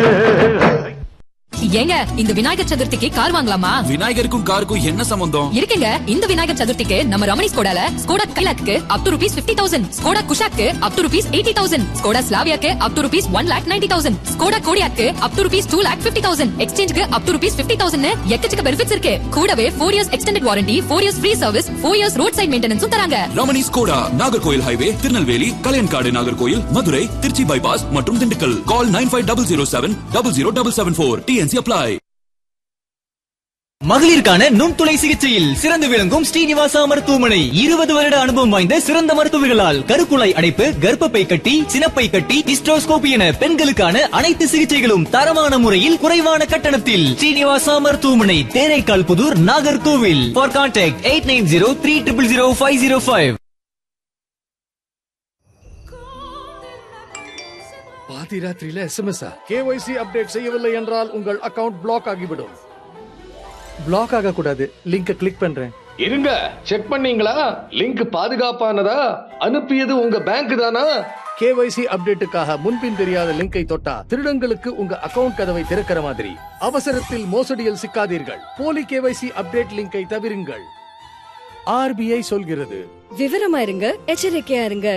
ஏங்க இந்த விநாயகர் சதுர்த்திக்கு கார் வாங்கலாமா விநாயகருக்கும் காருக்கும் என்ன சம்பந்தம் இருக்குங்க இந்த விநாயகர் சதுர்த்திக்கு நம்ம ரமணி ஸ்கோடால ஸ்கோடா கைலாக்கு up to rupees fifty thousand Skoda குஷாக்கு up to rupees eighty thousand Skoda ஸ்லாவியாக்கு up to rupees one lakh ninety thousand Skoda கோடியாக்கு up to rupees two lakh fifty thousand எக்ஸ்சேஞ்சுக்கு up to rupees fifty thousand எக்கச்சக்க benefits இருக்கு கூடவே four years extended warranty four years free service four years roadside மெயின்டெனன்ஸும் தராங்க Ramani Skoda Nagercoil highway Tirunelveli Kalaiyankadu Nagercoil Madurai Trichy bypass மற்றும் Dindigul call nine five double zero seven double zero double seven four TNC apply மகளிருக்கான நுண்துளை சிகிச்சையில் சிறந்து விளங்கும் ஸ்ரீனிவாசா மருத்துவமனை இருபது வருட அனுபவம் வாய்ந்த சிறந்த மருத்துவர்களால் கருக்குழாய் அடைப்பு கர்ப்பப்பை கட்டி சினப்பை கட்டி ஹிஸ்டோஸ்கோபி என பெண்களுக்கான அனைத்து சிகிச்சைகளும் தரமான முறையில் குறைவான கட்டணத்தில் ஸ்ரீனிவாசா மருத்துவமனை Theraikal Puthur Nagercoil for contact eight nine zero three triple zero five zero five பாதி ராத்திரியில எஸ்எம்எஸ் கேஒய்சி அப்டேட் செய்யவில்லை என்றால் உங்கள் அக்கவுண்ட் பிளாக் ஆகிவிடும் பிளாக் ஆக கூடாது லிங்க கிளிக் பண்றேன் இருங்க செக் பண்ணீங்களா லிங்க் பாதுகாப்பானதா அனுப்பியது உங்க பேங்க் தானா கேஒய்சி அப்டேட்டுக்காக முன்பின் தெரியாத லிங்கை தொட்டா திருடங்களுக்கு உங்க அக்கவுண்ட் கதவை திறக்கிற மாதிரி அவசரத்தில் மோசடியில் சிக்காதீர்கள் போலி கேஒய்சி அப்டேட் லிங்கை தவிருங்கள் ஆர்பிஐ சொல்கிறது விவரமா இருங்க எச்சரிக்கையா இருங்க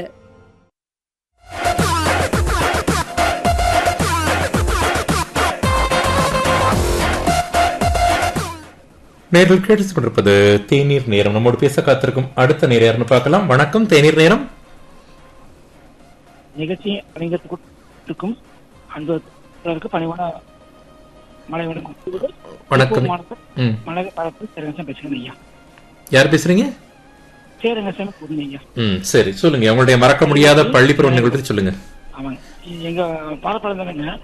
நேரில் கேட்டுக் கொண்டிருப்பது தேநீர் நேரம் நம்மோடு பேச காத்திருக்கும் அடுத்த நேரம் யாருன்னு பார்க்கலாம் வணக்கம் தேநீர் நேரம் நிகழ்ச்சி அரங்கத்துக்கும் அன்பருக்கு பணிவான மலை வணக்கம் வணக்கம் மாவட்டம் ம் மலை பரப்பு சேரங்கசம் பேசுகிறேன் ஐயா யார் பேசுறீங்க சேரங்கசம் புதுங்க ஐயா ம் சரி சொல்லுங்க உங்களுடைய மறக்க முடியாத பள்ளி பருவ நிகழ்வு பற்றி சொல்லுங்க ஆமாங்க எங்க பாலப்படம் தானேங்க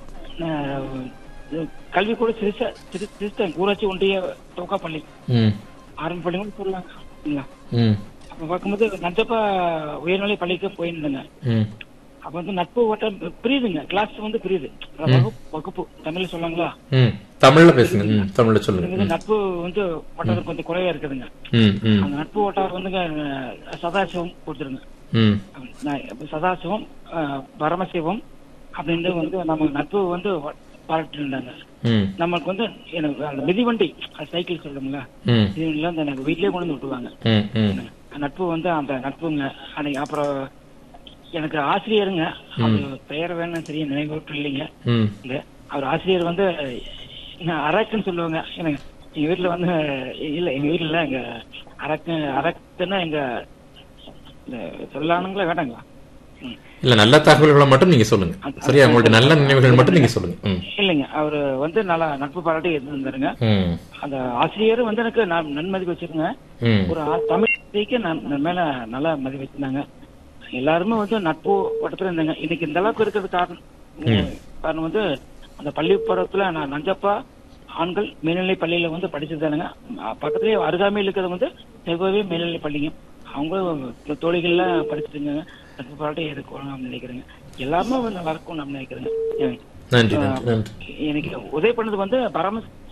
கல்வி கூட சிறுச சிறு சிறுத்தன் ஊராட்சி ஒன்றிய துவக்கப்பள்ளி ம் ஆரம்ப பள்ளி கூட சொல்லலாங்க சரிங்களா ம் அப்ப பார்க்கும்போது நஞ்சப்பா உயர்நிலை பள்ளிக்கு போயிருந்தேங்க ம் அப்ப வந்து நட்பு ஓட்டம் பிரியுதுங்க கிளாஸ் வந்து பிரியுது வகுப்பு வகுப்பு தமிழ்ல சொல்லாங்களா ம் தமிழ்ல பேசுங்க ம் தமிழ்ல சொல்லுங்க இது ம் நட்பு வந்து வட்டாரம் கொஞ்சம் குறைவா இருக்குதுங்க ம் ம் அந்த நட்பு வட்டாரம் வந்துங்க அஹ், சதாசிவம் கொடுத்துருங்க ம் நான் இப்ப சதாசிவம் அஹ், பரமசிவம் அப்படின்னு வந்து நம்ம நட்பு வந்து பாராட்டு இருந்தாங்க ம் நமக்கு வந்து எனக்கு அந்த மிதிவண்டி அது சைக்கிள் சொல்றோம்ல ம் மிதிவண்டில அந்த எனக்கு வீட்லயே கொண்டு வந்து விட்டுருவாங்க ம் ம் அந்த நட்பு வந்து அந்த நட்புங்க அன்னைக்கு அப்புறம் எனக்கு ஆசிரியருங்க அது பெயர் வேணும் சரியா நினைவு இல்லைங்க ம் இல்ல அவர் ஆசிரியர் வந்து நான் அரக்குன்னு சொல்லுவாங்க எனக்கு எங்க வீட்டுல வந்து இல்ல எங்க வீட்டுல இல்ல எங்க அரக்கு அரக்குன்னா எங்க இந்த சொல்லானுங்களா வேண்டாங்களா ம். இல்ல நல்ல தகவல்களை மட்டும் நீங்க சொல்லுங்க சரியா உங்களுடைய நல்ல நினைவுகள் மட்டும் நீங்க சொல்லுங்க ம் இல்லைங்க அவரு வந்து நல்லா நட்பு பாராட்டி இருந்தாருங்க ம் அந்த ஆசிரியர் வந்து எனக்கு நான் நன்மதிப்பு வச்சிருங்க ம் ஒரு ஆ- தமிழ் மொழிக்கு நான் நான் மேல நல்ல மதிப்பு வச்சிருந்தாங்க எல்லாருமே வந்து நட்பு வட்டத்துல இருந்தாங்க இன்னைக்கு இந்த அளவுக்கு இருக்கிறது காரணம் காரணம் வந்து அந்த பள்ளி பருவத்துல நான் நஞ்சப்பா ஆண்கள் மேல்நிலை பள்ளியில வந்து படிச்சிருந்தானுங்க பக்கத்துலயே அருகாமையில் இருக்கிறது வந்து செவ்வவே மேல்நிலை பள்ளிங்க அவங்க தோழிகள்ல படிச்சிருங்க நட்பு பாராட்டி இருக்கணும் நினைக்கிறேங்க எல்லாருமே வந்து நல்லா இருக்கும் நான் நினைக்கிறேங்க நன்றி நன்றி நன்றி எனக்கு உதவி பண்ணது வந்து பரம